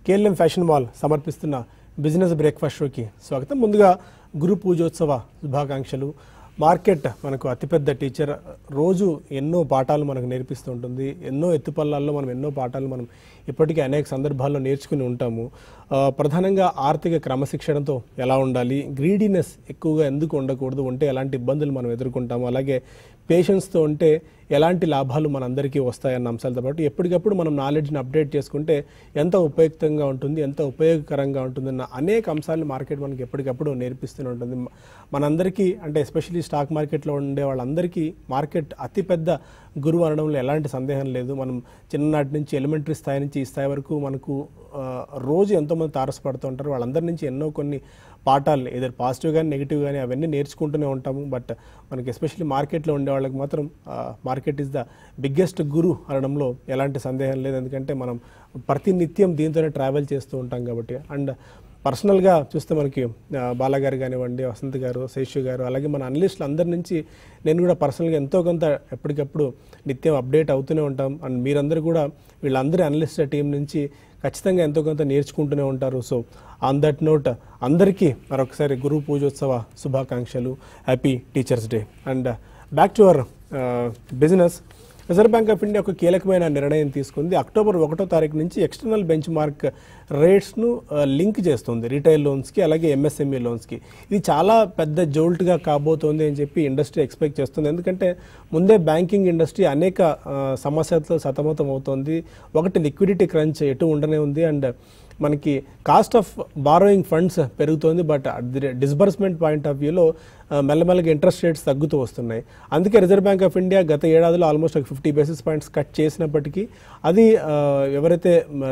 KLM fashion mall సమర్పిస్తున్న business breakfast షోకి స్వాగతం ముందుగా గురు పూజోత్సవ శుభాకాంక్షలు మార్కెట్ మనకు అతిపెద్ద టీచర్ రోజు ఎన్నో పాఠాలు మనకు నేర్పిస్తూ ఉంటుంది ఎన్నో ఎత్తుపల్లాల్లో మనం ఎన్నో పాఠాలు మనం ఇప్పటికీ అనేక సందర్భాల్లో నేర్చుకుని ఉంటాము ఆ, ప్రధానంగా ఆర్థిక క్రమశిక్షణతో ఎలా ఉండాలి గ్రీడీనెస్ ఎక్కువగా ఎందుకు ఉండకూడదు ఉంటే ఎలాంటి ఇబ్బందులు మనం ఎదుర్కొంటాము అలాగే పేషెన్స్తో ఉంటే ఎలాంటి లాభాలు మనందరికీ వస్తాయన్న అంశాలతో పాటు ఎప్పటికప్పుడు మనం నాలెడ్జ్ని అప్డేట్ చేసుకుంటే ఎంత ఉపయుక్తంగా ఉంటుంది ఎంత ఉపయోగకరంగా ఉంటుందన్న అనేక అంశాలను మార్కెట్ మనకి ఎప్పటికప్పుడు నేర్పిస్తూనే ఉంటుంది మ- మనందరికీ అంటే ఎస్పెషల్లీ స్టాక్ మార్కెట్లో ఉండే వాళ్ళందరికీ మార్కెట్ అతిపెద్ద గురువు అనడంలో ఎలాంటి సందేహం లేదు మనం చిన్ననాటి నుంచి ఎలిమెంటరీ స్థాయి నుంచి ఈ స్థాయి వరకు మనకు ఆ, రోజు ఎంతోమంది తారసపడుతూ ఉంటారు వాళ్ళందరి నుంచి ఎన్నో కొన్ని పాఠాలు ఏదో పాజిటివ్ కానీ నెగిటివ్ కానీ అవన్నీ నేర్చుకుంటూనే ఉంటాము బట్ మనకి ఎస్పెషల్లీ మార్కెట్లో ఉండే వాళ్ళకి మాత్రం market is the biggest guru అనడంలో ఎలాంటి సందేహం లేదు ఎందుకంటే మనం ప్రతి నిత్యం దీంతోనే ట్రావెల్ చేస్తూ ఉంటాం కాబట్టి అండ్ పర్సనల్గా చూస్తే మనకి ఆ, బాలాగారు కానివ్వండి వసంత్ గారు శేషు గారు అలాగే మన అనలిస్టులు అందరి నుంచి నేను కూడా పర్సనల్గా ఎంతో కొంత ఎప్పటికప్పుడు నిత్యం అప్డేట్ అవుతూనే ఉంటాం అండ్ మీరందరూ కూడా వీళ్ళందరి అనలిస్ట్ టీం నుంచి ఖచ్చితంగా ఎంతో కొంత నేర్చుకుంటూనే ఉంటారు సో ఆన్ దట్ నోట్ అందరికీ మరొకసారి గురు పూజోత్సవ శుభాకాంక్షలు happy teachers day and back to our business reserve bank of India ఒక కీలకమైన నిర్ణయం తీసుకుంది అక్టోబర్ ఒకటో తారీఖు నుంచి ఎక్స్టర్నల్ బెంచ్ మార్క్ రేట్స్ను లింక్ చేస్తుంది రీటైల్ లోన్స్కి అలాగే ఎంఎస్ఎంఈ లోన్స్కి ఇది చాలా పెద్ద జోల్ట్గా కాబోతోంది అని చెప్పి ఇండస్ట్రీ ఎక్స్పెక్ట్ చేస్తుంది ఎందుకంటే ముందే బ్యాంకింగ్ ఇండస్ట్రీ అనేక ఆ, సమస్యలతో సతమతం అవుతోంది ఒకటి లిక్విడిటీ క్రంచ్ ఎటు ఉండనే ఉంది అండ్ మనకి కాస్ట్ ఆఫ్ బారోయింగ్ ఫండ్స్ పెరుగుతోంది బట్ డిస్బర్స్మెంట్ పాయింట్ ఆఫ్ వ్యూలో మెల్లమెల్లగా ఇంట్రెస్ట్ రేట్స్ తగ్గుతూ వస్తున్నాయి అందుకే రిజర్వ్ బ్యాంక్ ఆఫ్ ఇండియా గత ఏడాదిలో ఆల్మోస్ట్ ఒక ఫిఫ్టీ బేసిస్ పాయింట్స్ కట్ చేసినప్పటికీ అది ఆ, ఎవరైతే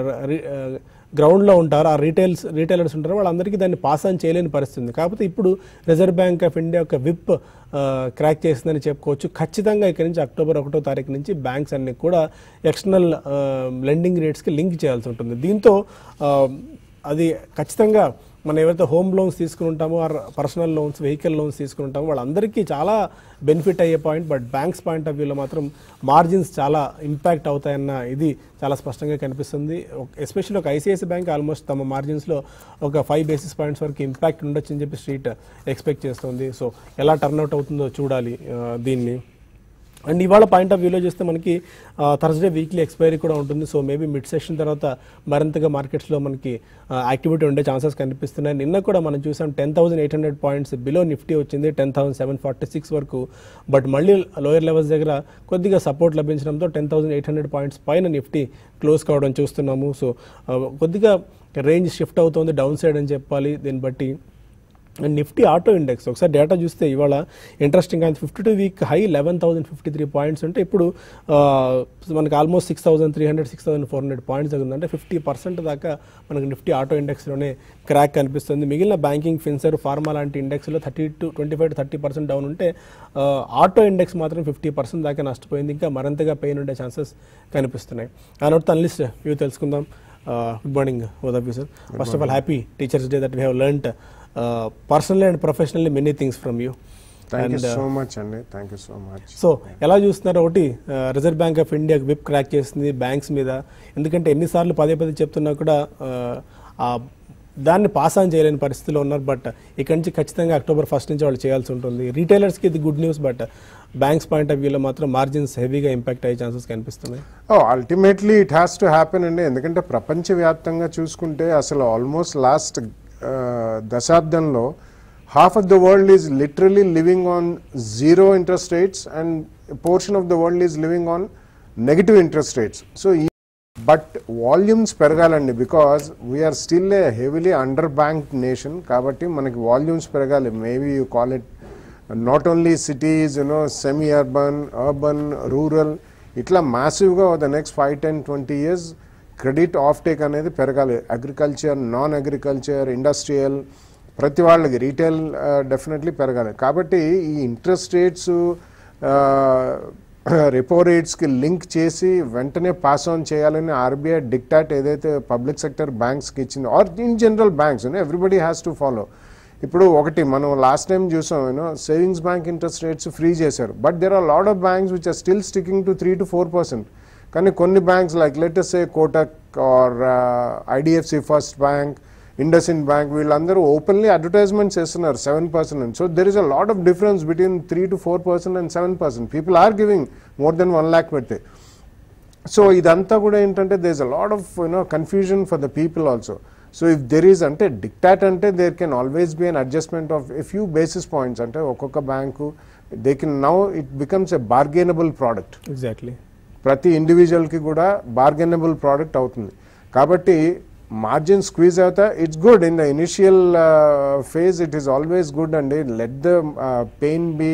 గ్రౌండ్లో ఉంటారో ఆ రీటైల్స్ రీటైలర్స్ ఉంటారో వాళ్ళందరికీ దాన్ని పాస్ ఆన్ చేయలేని పరిస్థితి ఉంది కాకపోతే ఇప్పుడు రిజర్వ్ బ్యాంక్ ఆఫ్ ఇండియా ఒక విప్ క్రాక్ చేసిందని చెప్పుకోవచ్చు ఖచ్చితంగా ఇక్కడి నుంచి అక్టోబర్ ఒకటో తారీఖు నుంచి బ్యాంక్స్ అన్ని కూడా ఎక్స్టర్నల్ లెండింగ్ రేట్స్కి లింక్ చేయాల్సి ఉంటుంది దీంతో ఆ, అది ఖచ్చితంగా మనం ఏవైతే హోమ్ లోన్స్ తీసుకుని ఉంటామో or personal loans vehicle loans తీసుకుని ఉంటామో వాళ్ళందరికీ చాలా బెనిఫిట్ అయ్యే point but banks point of వ్యూలో మాత్రం మార్జిన్స్ చాలా ఇంపాక్ట్ అవుతాయన్న ఇది చాలా స్పష్టంగా కనిపిస్తుంది ఎస్పెషల్లీ ఒక ఐసిఐసి బ్యాంక్ ఆల్మోస్ట్ తమ మార్జిన్స్లో ఒక ఫైవ్ బేసిస్ పాయింట్స్ వరకు ఇంపాక్ట్ ఉండొచ్చు అని చెప్పి స్ట్రీట్ ఎక్స్పెక్ట్ చేస్తుంది సో ఎలా టర్న్అవుట్ అవుతుందో చూడాలి ఆ, దీన్ని అండ్ ఇవాళ పాయింట్ ఆఫ్ వ్యూలో చూస్తే మనకి థర్స్డే వీక్లీ ఎక్స్పైరీ కూడా ఉంటుంది సో మేబీ మిడ్ సెషన్ తర్వాత మరింతగా మార్కెట్స్లో మనకి యాక్టివిటీ ఉండే ఛాన్సెస్ కనిపిస్తున్నాయి నిన్న కూడా మనం చూసాం ten thousand eight hundred points below Nifty వచ్చింది ten thousand seven forty six వరకు బట్ మళ్ళీ లోయర్ లెవెల్స్ దగ్గర కొద్దిగా సపోర్ట్ లభించడంతో ten thousand eight hundred points పైన నిఫ్టీ క్లోజ్ కావడం చూస్తున్నాము సో కొద్దిగా రేంజ్ షిఫ్ట్ అవుతుంది డౌన్ సైడ్ అని చెప్పాలి దీన్ని బట్టి అండ్ నిఫ్టీ ఆటో ఇండెక్స్ ఒకసారి డేటా చూస్తే ఇవాళ ఇంట్రెస్టింగ్ అయితే fifty two week high eleven thousand fifty three points ఉంటే ఇప్పుడు ఆ, మనకి almost six thousand three hundred six thousand four hundred points తగ్గింది అంటే ఫిఫ్టీ పర్సెంట్ దాకా మనకి నిఫ్టీ ఆటో ఇండెక్స్లోనే క్రాక్ కనిపిస్తుంది మిగిలిన బ్యాంకింగ్ ఫిన్సర్ ఫార్మా లాంటి ఇండెక్స్లో thirty to twenty five to thirty percent down ఉంటే ఆ, ఆటో ఇండెక్స్ మాత్రం ఫిఫ్టీ పర్సెంట్ దాకా నష్టపోయింది ఇంకా మరింతగా పెయిన్ ఉండే ఛాన్సెస్ కనిపిస్తున్నాయి ఆ నోట్ అన్లిస్ట్ వ్యూ తెలుసుకుందాం good morning both of you sir first of all happy teachers day that we have learnt personally and professionally many things from you thank you so much అండి thank you so much so ఎలా చూస్తున్నారు ఒకటి reserve bank of India whip crack చేసింది banks మీద ఎందుకంటే ఎన్నిసార్లు పదే పదే చెప్తున్నా కూడా ఆ, ఆ దాన్ని పాస్ ఆన్ చేయలేని పరిస్థితిలో ఉన్నారు బట్ ఇక్కడి నుంచి ఖచ్చితంగా అక్టోబర్ ఫస్ట్ నుంచి వాళ్ళు చేయాల్సి ఉంటుంది రీటైలర్స్కి ఇది good news but banks point of వ్యూలో మాత్రం మార్జిన్స్ హెవీగా ఇంపాక్ట్ అయ్యే ఛాన్సెస్ కనిపిస్తున్నాయి oh ultimately it has to happen అండి ఎందుకంటే ప్రపంచవ్యాప్తంగా చూసుకుంటే అసలు ఆల్మోస్ట్ లాస్ట్ దశాబ్దంలో half of the world is literally living on zero interest rates and portion of the world is living on negative interest rates so ఈ but volumes పెరగాలండి because we are still a heavily under bank nation కాబట్టి మనకి volumes పెరగాలి maybe you call it not only cities you know semi urban urban rural ఇట్లా మ్యాసివ్గా the next five ten twenty years credit offtake అనేది పెరగాలి agriculture non agriculture industrial ప్రతి వాళ్ళకి retail definitely పెరగాలి కాబట్టి ఈ ఇంట్రెస్ట్ రేట్స్ రెపో రేట్స్కి లింక్ చేసి వెంటనే పాస్ ఆన్ చేయాలని ఆర్బీఐ డిక్టాట్ ఏదైతే పబ్లిక్ సెక్టర్ బ్యాంక్స్కి ఇచ్చిందో or in general banks everybody has to follow ఇప్పుడు ఒకటి మనం లాస్ట్ టైం చూసాం you know savings bank interest rates free చేశారు but there are lot of banks which are still sticking to three to four percent కానీ కొన్ని banks like let's say Kotak or IDFC First Bank Indus in bank వీళ్ళందరూ openly advertisements చేస్తున్నారు seven percent అని so there is a lot of difference between three to four percent and seven percent people are giving more than one lakh పెడితే so ఇదంతా కూడా ఏంటంటే there is a lot of you know confusion for the people also so if there is అంటే diktat అంటే there can always be an adjustment of a few basis points అంటే ఒక్కొక్క bank they can now it becomes a bargainable product exactly ప్రతి ఇండివిజువల్కి కూడా bargainable product అవుతుంది కాబట్టి margin squeeze అవుతా it's good in the initial phase it is always good అండి let the pain be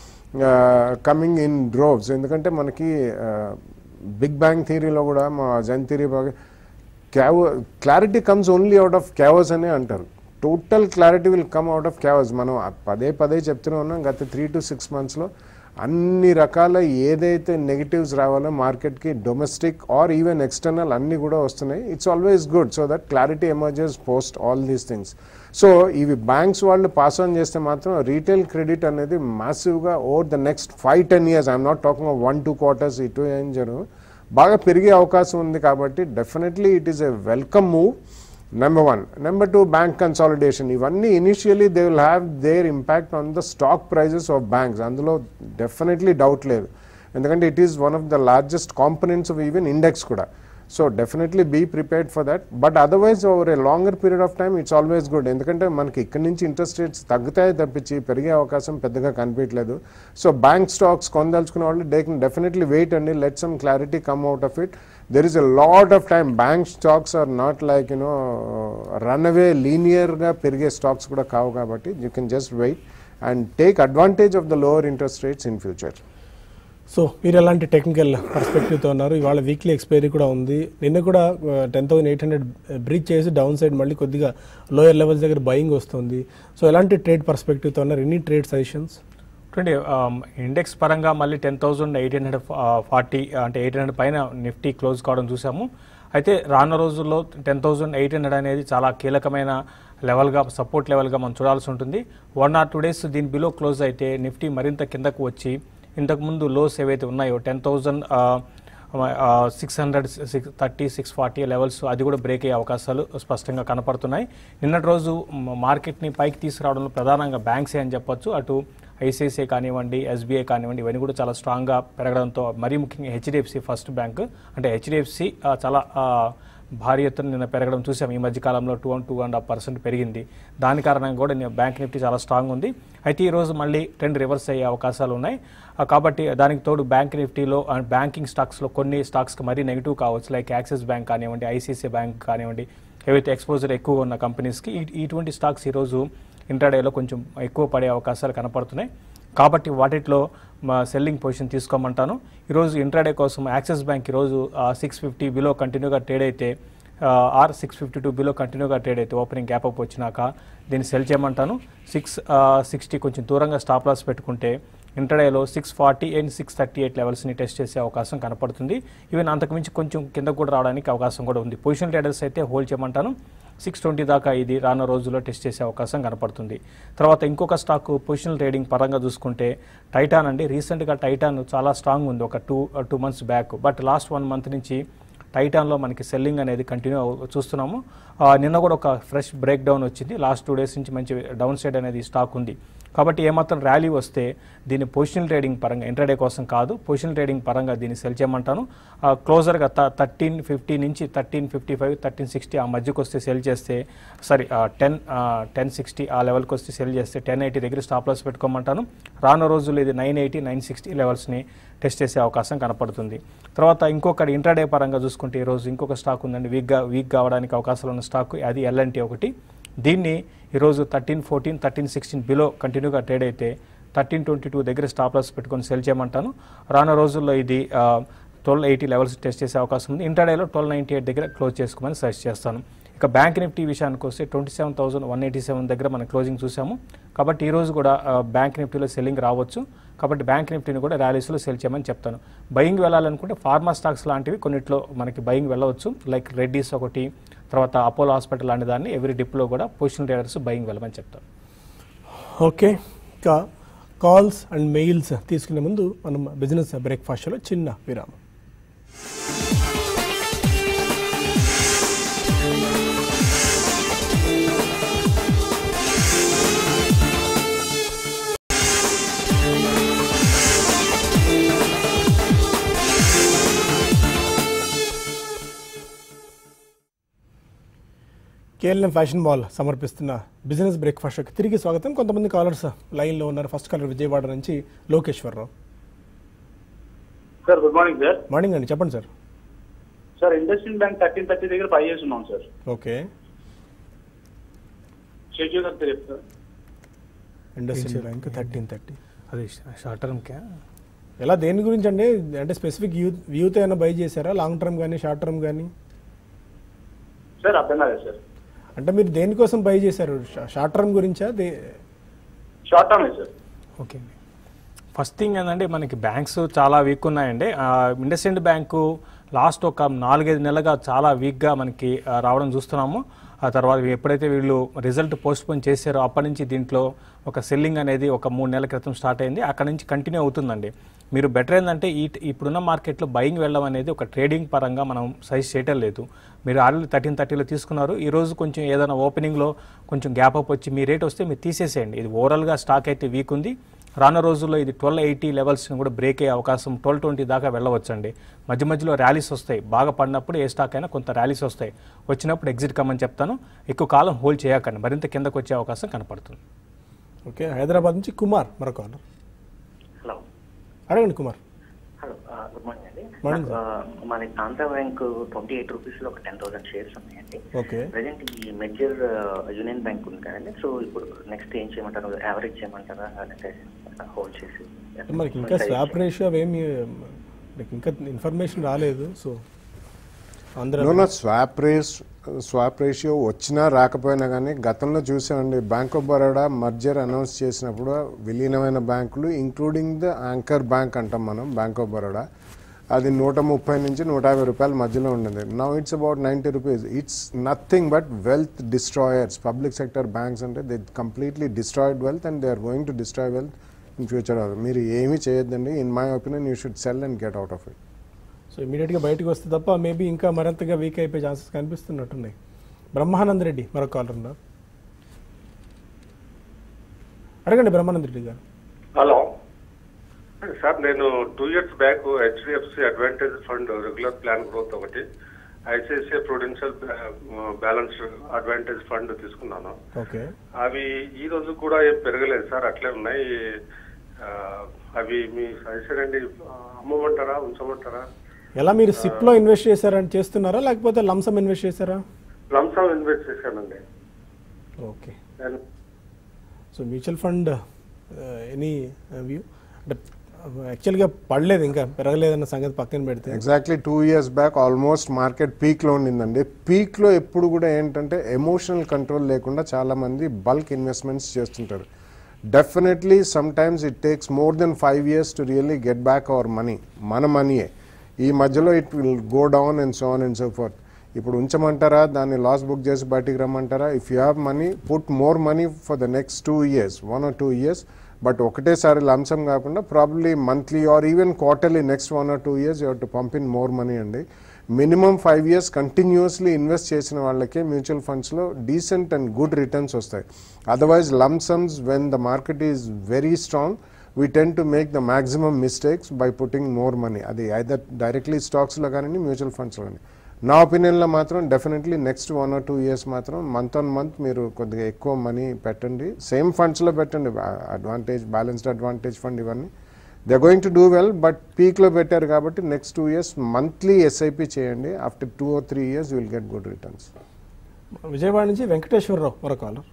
coming in droves ఎందుకంటే మనకి big bang థియరీలో కూడా మా జన్ థియరీ బాగా chaos clarity comes only out of chaos అనే అంటారు total clarity will come out of chaos మనం ఆ పదే పదే చెప్తూనే ఉన్నాం గత త్రీ టు సిక్స్ మంత్స్లో అన్ని రకాల ఏదైతే నెగిటివ్స్ రావాలో మార్కెట్కి డొమెస్టిక్ ఆర్ ఈవెన్ ఎక్స్టర్నల్ అన్నీ కూడా వస్తున్నాయి it's always good so that clarity emerges post all these things so ఇవి బ్యాంక్స్ వాళ్ళు పాస్ ఆన్ చేస్తే మాత్రం రీటైల్ క్రెడిట్ అనేది మాసివ్గా over the next five ten years I'm not talking one two quarters ఇటు ఏం జరుగు బాగా పెరిగే అవకాశం ఉంది కాబట్టి definitely it is a welcome move number one number two bank consolidation ఇవన్నీ initially they will have their impact on the stock prices of banks అందులో డెఫినెట్లీ డౌట్ లేదు ఎందుకంటే it is one of the largest components of even index కూడా so definitely be prepared for that but otherwise over a longer period of time it's always good ఎందుకంటే మనకి ఇక్కడి నుంచి interest rates తగ్గుతాయి తప్పించి పెరిగే అవకాశం పెద్దగా కనిపించలేదు సో బ్యాంక్ స్టాక్స్ కొనదలుచుకున్న వాళ్ళు దే కెన్ డెఫినెట్లీ వెయిట్ అండి let some clarity come out of it there is a lot of time bank stocks are not like you know run away లీనియర్గా పెరిగే స్టాక్స్ కూడా కావు కాబట్టి you can just wait and take advantage of the lower interest rates in future so మీరు ఎలాంటి technical పర్స్పెక్టివ్తో ఉన్నారు ఇవాళ weekly expiry కూడా ఉంది నిన్న కూడా ten thousand eight hundred breach చేసి డౌన్ సైడ్ మళ్ళీ కొద్దిగా లోయర్ లెవెల్స్ దగ్గర బయింగ్ వస్తుంది సో ఎలాంటి ట్రేడ్ పర్స్పెక్టివ్తో ఉన్నారు ఎన్ని ట్రేడ్ సజెషన్స్ చూడండి ఇండెక్స్ పరంగా మళ్ళీ ten thousand eight hundred forty అంటే ఎయిట్ హండ్రెడ్ పైన నిఫ్టీ క్లోజ్ కావడం చూసాము అయితే రానున్న రోజుల్లో టెన్ థౌజండ్ ఎయిట్ హండ్రెడ్ అనేది చాలా కీలకమైన లెవెల్గా సపోర్ట్ లెవెల్గా మనం చూడాల్సి ఉంటుంది వన్ ఆర్ టూ డేస్ దీని బిలో క్లోజ్ అయితే నిఫ్టీ మరింత కిందకు వచ్చి ఇంతకుముందు లోస్ ఏవైతే ఉన్నాయో ten thousand six hundred six thirty six forty levels అది కూడా బ్రేక్ అయ్యే అవకాశాలు స్పష్టంగా కనపడుతున్నాయి నిన్నటి రోజు మ- మార్కెట్ని పైకి తీసుకురావడంలో ప్రధానంగా బ్యాంక్సే అని చెప్పొచ్చు అటు ఐసిఐసిఐ కానివ్వండి ఎస్బీఐ కానివ్వండి ఇవన్నీ కూడా చాలా స్ట్రాంగ్గా పెరగడంతో మరీ ముఖ్యంగా హెచ్డిఎఫ్సి ఫస్ట్ బ్యాంక్ అంటే హెచ్డిఎఫ్సి చాలా ఆ, భారీ ఎత్తున నిన్న పెరగడం చూసాం ఈ మధ్య కాలంలో two two and half percent పెరిగింది దాని కారణంగా కూడా ని- బ్యాంక్ నిఫ్టీ చాలా స్ట్రాంగ్ ఉంది అయితే ఈ రోజు మళ్ళీ ట్రెండ్ రివర్స్ అయ్యే అవకాశాలు ఉన్నాయి ఆ, కాబట్టి దానికి తోడు బ్యాంక్ నిఫ్టీలో అండ్ బ్యాంకింగ్ స్టాక్స్లో కొన్ని స్టాక్స్కి మరీ నెగిటివ్ కావచ్చు లైక్ యాక్సిస్ బ్యాంక్ కానివ్వండి ఐసీసీ బ్యాంక్ కానివ్వండి ఏవైతే ఎక్స్పోజర్ ఎక్కువ ఉన్న కంపెనీస్కి ఈ- ఇటువంటి స్టాక్స్ ఈరోజు ఇంట్రాడేలో కొంచెం ఎక్కువ పడే అవకాశాలు కనపడుతున్నాయి కాబట్టి వాటిలో మా సెల్లింగ్ పొజిషన్ తీసుకోమంటాను ఈరోజు ఇంట్రాడే కోసం యాక్సిస్ బ్యాంక్ ఈరోజు సిక్స్ ఫిఫ్టీ బిలో కంటిన్యూగా ట్రేడ్ అయితే or six fifty two below కంటిన్యూగా ట్రేడ్ అయితే ఓపెనింగ్ గ్యాప్ అప్ వచ్చినాక దీన్ని సెల్ చేయమంటాను సిక్స్ సిక్స్టీ కొంచెం దూరంగా స్టాప్ లాస్ పెట్టుకుంటే ఇంటర్డేలో six forty and six thirty eight లెవెల్స్ని టెస్ట్ చేసే అవకాశం కనపడుతుంది ఈవెన్ అంతకుమించి కొంచెం కింద కూడా రావడానికి అవకాశం కూడా ఉంది పొజిషన్ ట్రేడర్స్ అయితే హోల్డ్ చేయమంటాను సిక్స్ ట్వంటీ దాకా ఇది రానున్న రోజుల్లో టెస్ట్ చేసే అవకాశం కనపడుతుంది తర్వాత ఇంకొక స్టాక్ పొజిషనల్ ట్రేడింగ్ పరంగా చూసుకుంటే టైటాన్ అండి రీసెంట్గా టైటాన్ చాలా స్ట్రాంగ్ ఉంది ఒక two two months back but last one month నుంచి టైటాన్లో మనకి సెల్లింగ్ అనేది కంటిన్యూ అవు- చూస్తున్నాము ఆ, నిన్న కూడా ఒక ఫ్రెష్ బ్రేక్ డౌన్ వచ్చింది లాస్ట్ టూ డేస్ నుంచి మంచి డౌన్ సైడ్ అనేది స్టాక్ ఉంది కాబట్టి ఏమాత్రం ర్యాలీ వస్తే దీన్ని పొజిషనల్ ట్రేడింగ్ పరంగా ఇంటర్డే కోసం కాదు పొజిషనల్ ట్రేడింగ్ పరంగా దీన్ని సెల్ చేయమంటాను ఆ, క్లోజర్గా థర్టీన్ ఫిఫ్టీ నుంచి thirteen fifty five thirteen sixty ఆ మధ్యకి వస్తే సెల్ చేస్తే సారీ టెన్ టెన్ సిక్స్టీ ఆ లెవెల్కి వస్తే సెల్ చేస్తే టెన్ ఎయిటీ దగ్గర స్టాప్ లాస్ పెట్టుకోమంటాను రానున్న రోజుల్లో ఇది నైన్ ఎయిటీ నైన్ సిక్స్టీ లెవెల్స్ని టెస్ట్ చేసే అవకాశం కనపడుతుంది తర్వాత ఇంకొకటి ఇంట్రాడే పరంగా చూసుకుంటే ఈరోజు ఇంకొక స్టాక్ ఉందండి వీక్గా వీక్ కావడానికి అవకాశాలు ఉన్న స్టాక్ అది ఎల్ఎన్టీ ఒకటి దీన్ని ఈరోజు thirteen fourteen thirteen sixteen below కంటిన్యూగా ట్రేడ్ అయితే థర్టీన్ ట్వంటీ టూ దగ్గర స్టాప్ లాస్ పెట్టుకొని సెల్ చేయమంటాను రానున్న రోజుల్లో ఇది ట్వెల్వ్ ఎయిటీ లెవెల్స్ టెస్ట్ చేసే అవకాశం ఉంది ఇంటర్డేలో ట్వెల్వ్ నైంటీ ఎయిట్ దగ్గర క్లోజ్ చేసుకోమని సజెస్ట్ చేస్తాను ఇక బ్యాంక్ నిఫ్టీ విషయానికి వస్తే twenty seven thousand one eighty seven దగ్గర మనం క్లోజింగ్ చూసాము కాబట్టి ఈ రోజు కూడా ఆ, బ్యాంక్ నిఫ్టీలో సెల్లింగ్ రావచ్చు కాబట్టి బ్యాంక్ నిఫ్టీని కూడా ర్యాలీస్లో సెల్ చేయమని చెప్తాను బయింగ్ వెళ్ళాలనుకుంటే ఫార్మా స్టాక్స్ లాంటివి కొన్నిట్లో మనకి బయింగ్ వెళ్ళవచ్చు లైక్ రెడ్డీస్ ఒకటి తర్వాత అపోలో హాస్పిటల్ లాంటి దాన్ని ఎవ్రీ డిప్లో కూడా పొజిషన్ ట్రేడర్స్ బయింగ్ వెళ్ళమని చెప్తాను ఓకే ఇంకా కాల్స్ అండ్ మెయిల్స్ తీసుకునే ముందు మనం బిజినెస్ బ్రేక్ఫాస్ట్లో చిన్న విరామం కేఎల్ఎం ఫ్యాషన్ మాల్ సమర్పిస్తున్న బిజినెస్ బ్రేక్ఫాస్ట్కి తిరిగి స్వాగతం కొంతమంది కాలర్స్ లైన్లో ఉన్నారు ఫస్ట్ కాలర్ విజయవాడ నుంచి Lokeswararao sir good morning sir morning అండి చెప్పండి sir sir industrial bank thirteen thirty దగ్గర పై చేసి ఉన్నాం సార్ ఓకే షెడ్యూల్ గారు తెలియదు sir industrial bank thirteen thirty అది షార్ట్ టర్మ్కే ఎలా దేని గురించి అండి అంటే స్పెసిఫిక్ వ్యూ వ్యూతో ఏమైనా బై చేశారా లాంగ్ టర్మ్ కానీ షార్ట్ టర్మ్ కానీ సార్ అర్థం కాలేదు సార్ అంటే మీరు దేనికోసం బై చేశారు షా- షార్ట్ టర్మ్ గురించా they short term sir okay అండి ఫస్ట్ థింగ్ ఏంటంటే మనకి బ్యాంక్స్ చాలా వీక్ ఉన్నాయండి ఇండస్ఇండ్ బ్యాంకు లాస్ట్ ఒక నాలుగైదు నెలలుగా చాలా వీక్గా మనకి ఆ, రావడం చూస్తున్నాము ఆ తర్వాత ఎప్పుడైతే వీళ్ళు రిజల్ట్ పోస్ట్ పోన్ చేశారో అప్పటి నుంచి దీంట్లో ఒక సెల్లింగ్ అనేది ఒక మూడు నెలల క్రితం స్టార్ట్ అయింది అక్కడ నుంచి కంటిన్యూ అవుతుందండి మీరు బెటర్ ఏంటంటే ఈ ఇప్పుడున్న మార్కెట్లో బయింగ్ వెళ్ళడం అనేది ఒక ట్రేడింగ్ పరంగా మనం సైజ్ చేయటం లేదు మీరు ఆల్రెడీ థర్టీన్ థర్టీలో తీసుకున్నారు ఈ రోజు కొంచెం ఏదైనా ఓపెనింగ్లో కొంచెం గ్యాప్ అప్ వచ్చి మీ రేట్ వస్తే మీరు తీసేసేయండి ఇది ఓవరాల్గా స్టాక్ అయితే వీక్ ఉంది రానున్న రోజుల్లో ఇది ట్వెల్వ్ ఎయిటీ లెవెల్స్ని కూడా బ్రేక్ అయ్యే అవకాశం ట్వెల్వ్ ట్వంటీ దాకా వెళ్ళవచ్చండి మధ్య మధ్యలో ర్యాలీస్ వస్తాయి బాగా పడినప్పుడు ఏ స్టాక్ అయినా కొంత ర్యాలీస్ వస్తాయి వచ్చినప్పుడు ఎగ్జిట్ కమ్మని చెప్తాను ఎక్కువ కాలం హోల్డ్ చేయకండి మరింత కిందకు వచ్చే అవకాశం కనపడుతుంది ఓకే హైదరాబాద్ నుంచి కుమార్ మరో కాలర్ హలో అడగండి కుమార్ హలో ఆ, గుడ్ మార్నింగ్ అండి మార్నింగ్ నాకు, ఆ, మాది Andhra bank twenty eight rupees లో ఒక టెన్ థౌసండ్ షేర్స్ ఉన్నాయండి ఓకే ప్రజెంట్ ఈ మెజర్ యూనియన్ బ్యాంక్ ఉంది కదండి సో ఇప్పుడు నెక్స్ట్ ఏం చేయమంటారు యావరేజ్ చేయమంటారా లేకపోతే హోల్డ్ చేసి మనకి ఇంకా స్వాప్ రేషియో అవేమి మనకి ఇంకా ఇన్ఫర్మేషన్ రాలేదు సో ఆంధ్ర నో స్వాప్ రేస్ స్వాప్ రేషియో వచ్చినా రాకపోయినా కానీ గతంలో చూసామండి bank of Baroda merger announce చేసినప్పుడు విలీనమైన బ్యాంకులు ఇంక్లూడింగ్ ద యాంకర్ బ్యాంక్ అంటాం మనం బ్యాంక్ ఆఫ్ బరోడా అది నూట ముప్పై నుంచి నూట యాభై రూపాయల మధ్యలో ఉండేది now it's about ninety rupees it's nothing but wealth destroyers public sector banks అంటే they completely destroyed wealth and they are going to destroy wealth in future మీరు ఏమీ చేయొద్దండి in my opinion you should sell and get out of it so ఇమీడియట్గా బయటకు వస్తే తప్ప maybe ఇంకా మరింతగా వీక్ అయిపోయే ఛాన్సెస్ కనిపిస్తున్నట్టున్నాయి బ్రహ్మానంద రెడ్డి మరో కాలర్ ఉన్నారు అడగండి బ్రహ్మానంద రెడ్డి గారు హలో సార్ నేను two years back HDFC advantage fund regular plan growth ఒకటి ICICI prudential balance advantage fund తీసుకున్నాను ఓకే అవి ఈ రోజు కూడా ఏం పెరగలేదు సార్ అట్లే ఉన్నాయి ఆ, అవి మీ సజెషన్ అండి అమ్మమంటారా ఉంచమంటారా ఎలా మీరు సిప్లో ఇన్వెస్ట్ చేశారని చేస్తున్నారా లేకపోతే లంసమ్ ఇన్వెస్ట్ చేశారా లంసమ్ ఇన్వెస్ట్ చేశానండి ఓకే నేను so mutual fund any view అంటే యాక్చువల్గా పడలేదు ఇంకా పెరగలేదన్న సంగతి పక్కన పెడితే exactly two years back almost market పీక్లో ఉండిందండి పీక్లో ఎప్పుడు కూడా ఏంటంటే ఎమోషనల్ కంట్రోల్ లేకుండా చాలామంది బల్క్ ఇన్వెస్ట్మెంట్స్ చేస్తుంటారు definitely some times it takes more than five years to really get back our money మన మనీయే ఈ మధ్యలో it will go down and so on and so forth ఇప్పుడు ఉంచమంటారా దాన్ని లాస్ బుక్ చేసి బయటికి రమ్మంటారా if you have money put more money for the next two years one or two years but ఒకటేసారి లంసం కాకుండా probably monthly or even quarterly next one or two years you to pump in more money అండి minimum five years కంటిన్యూస్లీ invest చేసిన వాళ్ళకే mutual ఫండ్స్లో decent and good returns వస్తాయి otherwise lump sums when the market is very strong we tend to make the maximum mistakes by putting more money అది either directly స్టాక్స్లో కానీ mutual ఫండ్స్లో కానీ నా ఒపీనియన్లో మాత్రం definitely next one or two years మాత్రం మంత్ ఆన్ మంత్ మీరు కొద్దిగా ఎక్కువ మనీ పెట్టండి సేమ్ ఫండ్స్లో పెట్టండి అడ్వాంటేజ్ బ్యాలెన్స్డ్ అడ్వాంటేజ్ ఫండ్ ఇవన్నీ they going to do well but పీక్లో పెట్టారు కాబట్టి next two years monthly SIP చేయండి after two or three years will get good returns Vijayawada నుంచి వెంకటేశ్వరరావు మరో కాలర్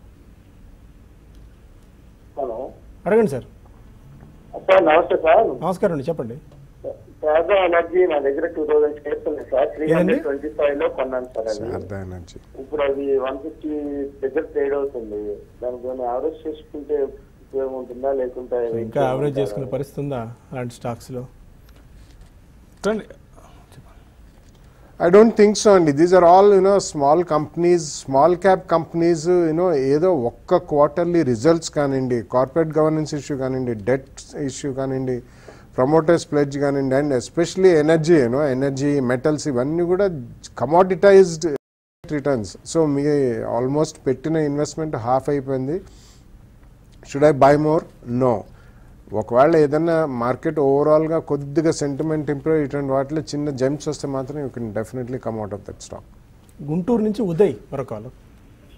హలో అడగండి సార్ సార్ నమస్తే సార్ నమస్కారం అండి చెప్పండి శారదా ఎనర్జీ నా దగ్గర టూ థౌసండ్ షేర్స్ ఉన్నాయి సార్ త్రీ ఏదండి? హండ్రెడ్ ట్వంటీ ఫైవ్ లో కొన్నాను సార్ అది శారదా ఎనర్జీ ఇప్పుడు అది వన్ ఫిఫ్టీ దగ్గర ట్రేడ్ అవుతుంది దానికి ఏమైనా యావరేజ్ చేసుకుంటే ఉపయోగం ఉంటుందా లేకుంటే సో ఇంకా యావరేజ్ చేసుకునే పరిస్థితి ఉందా అలాంటి స్టాక్స్లో చూడండి ఐ డోంట్ థింక్ సో అండి these are all you know small companies small cap companies you know ఏదో ఒక్క క్వార్టర్లీ రిజల్ట్స్ కానివ్వండి కార్పొరేట్ గవర్నెన్స్ ఇష్యూ కానివ్వండి డెట్ ఇష్యూ కానివ్వండి ప్రమోటర్స్ ప్లెడ్జ్ కానివ్వండి and especially energy you know energy metals ఇవన్నీ కూడా కమాడిటైజ్డ్ రిటర్న్స్ సో మీ ఆల్మోస్ట్ పెట్టిన ఇన్వెస్ట్మెంట్ హాఫ్ అయిపోయింది should I buy more no ఒకవేళ ఏదైనా మార్కెట్ ఓవరాల్గా కొద్దిగా సెంటిమెంట్ ఇంప్రూవ్ ఇటువంటి వాటిలో చిన్న జంప్స్ వస్తే మాత్రం you can definitely come out of that stock Guntur నుంచి ఉదయ్ మరో కాలర్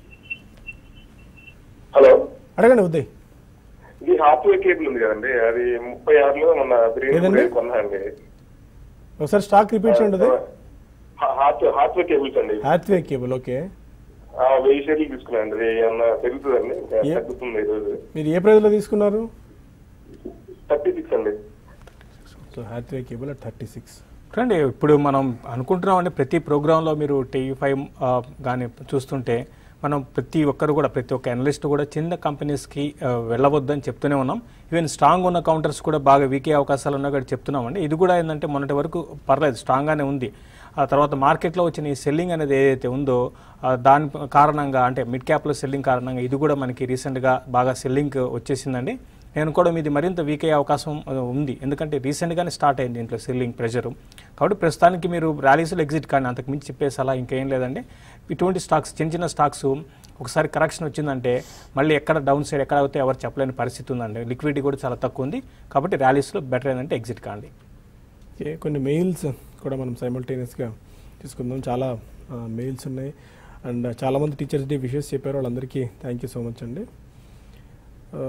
అడగండి ఉదయ్ ఇది హాత్వే కేబుల్ ఉంది కదండి అది ముప్పై ఆరులో మన ఏదండి? బ్రేక్ కొన్నా అండి ఒకసారి స్టాక్ రిపీట్ చేయండి ఉదయ్ హాత్ హాత్వే కేబుల్స్ అండి హ్యాత్వే కేబుల్ ఓకే ఆ, వెయ్యి షేర్లు తీసుకున్నాను అండి అది ఏమన్నా పెరుగుతుందండి ఇంకా ఏ- తగ్గుతుంది ఈరోజు మీరు ఏ ప్రైజ్లో తీసుకున్నారు థర్టీ సిక్స్ అండి so Hathway cable thirty six చూడండి ఇప్పుడు మనం అనుకుంటున్నామండి ప్రతి ప్రోగ్రాంలో మీరు టీవీ ఫైవ్ కానీ చూస్తుంటే మనం ప్రతి ఒక్కరు కూడా ప్రతి ఒక్క అనలిస్ట్ కూడా చిన్న కంపెనీస్కి ఆ, వెళ్ళవద్దని చెప్తూనే ఉన్నాం ఈవెన్ స్ట్రాంగ్ ఉన్న కౌంటర్స్ కూడా బాగా వీకే అవకాశాలు ఉన్నా కూడా చెప్తున్నామండి ఇది కూడా ఏంటంటే మొన్నటి వరకు పర్లేదు స్ట్రాంగ్గానే ఉంది ఆ తర్వాత మార్కెట్లో వచ్చిన ఈ సెల్లింగ్ అనేది ఏదైతే ఉందో ఆ, దాని కారణంగా అంటే మిడ్ క్యాప్లో సెల్లింగ్ కారణంగా ఇది కూడా మనకి రీసెంట్గా బాగా సెల్లింగ్ వచ్చేసిందండి నేను కూడా ఇది మరింత వీక్ అయ్యే అవకాశం ఆ, ఉంది ఎందుకంటే రీసెంట్గానే స్టార్ట్ అయింది దీంట్లో సెల్లింగ్ ప్రెషర్ కాబట్టి ప్రస్తుతానికి మీరు ర్యాలీస్లో ఎగ్జిట్ కానీ అంతకు మించి చెప్పేసి అలా ఇంకేం లేదండి ఇటువంటి స్టాక్స్ చిన్న చిన్న స్టాక్స్ ఒకసారి కరెక్షన్ వచ్చిందంటే మళ్ళీ ఎక్కడ డౌన్ సైడ్ ఎక్కడ అవుతే ఎవరు చెప్పలేని పరిస్థితి ఉందండి లిక్విడిటీ కూడా చాలా తక్కువ ఉంది కాబట్టి ర్యాలీస్లో బెటర్ ఏంటంటే ఎగ్జిట్ కాండి ఓకే కొన్ని మెయిల్స్ కూడా మనం సైమల్టేనియస్గా తీసుకుందాం చాలా మెయిల్స్ ఉన్నాయి అండ్ చాలామంది టీచర్స్ డే విషెస్ చెప్పారు వాళ్ళందరికీ థ్యాంక్ యూ సో మచ్ అండి ఆ,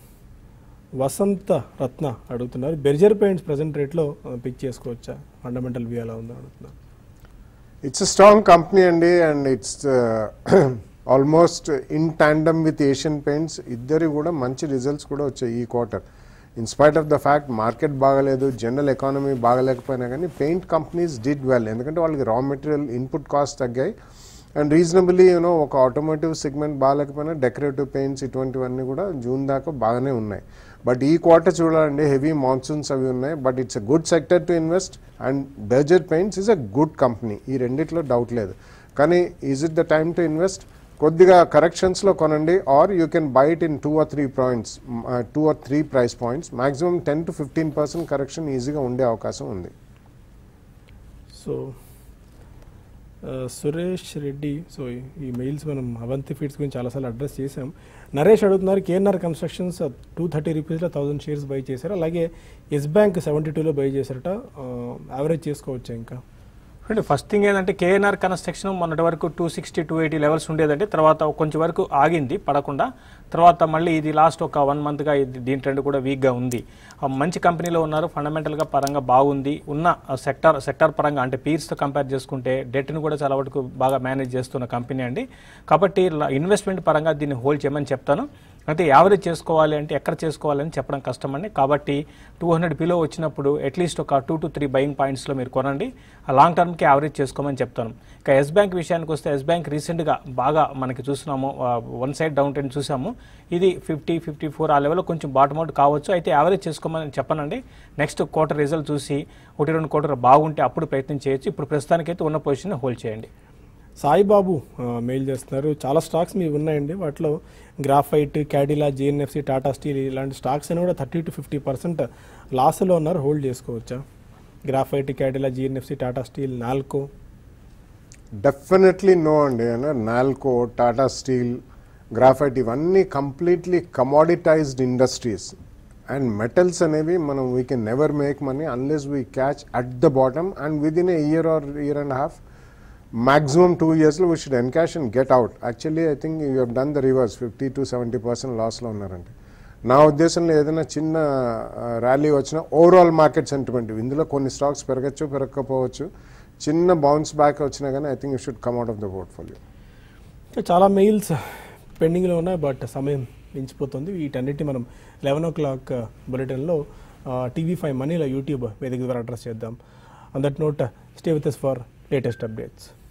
వసంత రత్న అడుగుతున్నారు బెర్జర్ పెయింట్స్ ప్రజెంట్ రేట్లో పిక్ చేసుకోవచ్చా ఫండమెంటల్ వ్యూ ఎలా ఉందో అడుగుతున్నారు ఇట్స్ స్ట్రాంగ్ కంపెనీ అండి and it's almost in tandem with Asian paints ఇద్దరి కూడా మంచి రిజల్ట్స్ కూడా వచ్చాయి ఈ quarter inspite of the fact market బాగలేదు జనరల్ ఎకానమీ బాగలేకపోయినా కానీ పెయింట్ కంపెనీస్ డిడ్ వెల్ ఎందుకంటే వాళ్ళకి రా మెటీరియల్ ఇన్పుట్ కాస్ట్ తగ్గాయి అండ్ రీజనబుల్లీ యూనో ఒక ఆటోమోటివ్ సెగ్మెంట్ బాగాలేకపోయినా డెకరేటివ్ పెయింట్స్ ఇటువంటివన్నీ కూడా జూన్ దాకా బాగానే ఉన్నాయి బట్ ఈ క్వార్టర్ చూడాలండి హెవీ మాన్సూన్స్ అవి ఉన్నాయి but it's a good sector to invest and Berger paints is a good company ఈ రెండిట్లో డౌట్ లేదు కానీ is it the time to invest కొద్దిగా కరెక్షన్స్లో కొనండి or you can buy it in two or three points two or three price points maximum ten to fifteen percent correction ఈజీగా ఉండే అవకాశం ఉంది సో ఆ, సురేష్ రెడ్డి సో ఈ- ఈ మెయిల్స్ మనం అవంతి ఫీడ్స్ గురించి చాలాసార్లు అడ్రస్ చేసాం నరేష్ అడుగుతున్నారు కేఎన్ఆర్ కన్స్ట్రక్షన్స్ టూ థర్టీ రూపీస్లో థౌసండ్ షేర్స్ బై చేశారు అలాగే ఎస్ బ్యాంక్ సెవెంటీ టూలో బై చేశారట యావరేజ్ చేసుకోవచ్చా ఇంకా అంటే ఫస్ట్ థింగ్ ఏంటంటే కేఎన్ఆర్ కన్స్ట్రక్షన్ మొన్నటి వరకు two sixty two eighty levels ఉండేదంటే తర్వాత కొంచెం వరకు ఆగింది పడకుండా తర్వాత మళ్ళీ ఇది లాస్ట్ ఒక వన్ మంత్గా ఇది దీని ట్రెండ్ కూడా వీక్గా ఉంది ఆ మంచి కంపెనీలో ఉన్నారు ఫండమెంటల్గా పరంగా బాగుంది ఉన్న సెక్టర్ సెక్టర్ పరంగా అంటే పీర్స్తో కంపేర్ చేసుకుంటే డెట్ని కూడా చాలా వరకు బాగా మేనేజ్ చేస్తున్న కంపెనీ అండి కాబట్టి ఇన్వెస్ట్మెంట్ పరంగా దీన్ని హోల్డ్ చేయమని చెప్తాను అయితే యావరేజ్ చేసుకోవాలి అంటే ఎక్కడ చేసుకోవాలని చెప్పడం కష్టం అండి కాబట్టి టూ హండ్రెడ్ బిలో వచ్చినప్పుడు అట్లీస్ట్ ఒక టూ టు త్రీ బయింగ్ పాయింట్స్లో మీరు కొనండి ఆ లాంగ్ టర్మ్కి యావరేజ్ చేసుకోమని చెప్తాను ఇక ఎస్ బ్యాంక్ విషయానికి వస్తే ఎస్ బ్యాంక్ రీసెంట్గా బాగా మనకి చూస్తున్నాము వన్ సైడ్ డౌన్ ట్రెండ్ చూసాము ఇది ఫిఫ్టీ ఫిఫ్టీ ఫోర్ ఆ లెవెల్లో కొంచెం బాటమ్ అవుట్ కావచ్చు అయితే యావరేజ్ చేసుకోమని చెప్పనండి నెక్స్ట్ క్వార్టర్ రిజల్ట్ చూసి ఒకటి రెండు క్వార్టర్ బాగుంటే అప్పుడు ప్రయత్నం చేయొచ్చు ఇప్పుడు ప్రస్తుతానికైతే ఉన్న పొజిషన్ హోల్డ్ చేయండి సాయిబాబు ఆ, మెయిల్ చేస్తున్నారు చాలా స్టాక్స్ మీ ఉన్నాయండి వాటిలో graphite Cadila JNFC Tata steel ఇలాంటి స్టాక్స్ అని కూడా థర్టీ టు ఫిఫ్టీ పర్సెంట్ లాస్లో ఉన్నారు హోల్డ్ చేసుకోవచ్చా graphite Cadila GNFC Tata steel Nalco definitely no అండి నాల్కో టాటా స్టీల్ గ్రాఫైట్ ఇవన్నీ completely commoditized industries and metals అనేవి మనం we can never make money unless we catch at the bottom and within a year or year and half maximum two ఇయర్స్లో we should encash and get out actually I think you have done the reverse fifty to seventy percent లాస్లో ఉన్నారండి నా ఉద్దేశంలో ఏదైనా చిన్న rally వచ్చినా overall market sentiment ఇందులో కొన్ని స్టాక్స్ పెరగచ్చు పెరగకపోవచ్చు చిన్న బౌన్స్ బ్యాక్ వచ్చినా కానీ I think you should come out of the portfolio ఇంకా చాలా మెయిల్స్ పెండింగ్లో ఉన్నాయి బట్ సమయం మించిపోతుంది వీటన్నిటి మనం లెవెన్ ఓ క్లాక్ బులెటిన్లో టీవీ ఫైవ్ మనీలో యూట్యూబ్ వేదిక ద్వారా అడ్రస్ చేద్దాం on that note stay with for latest updates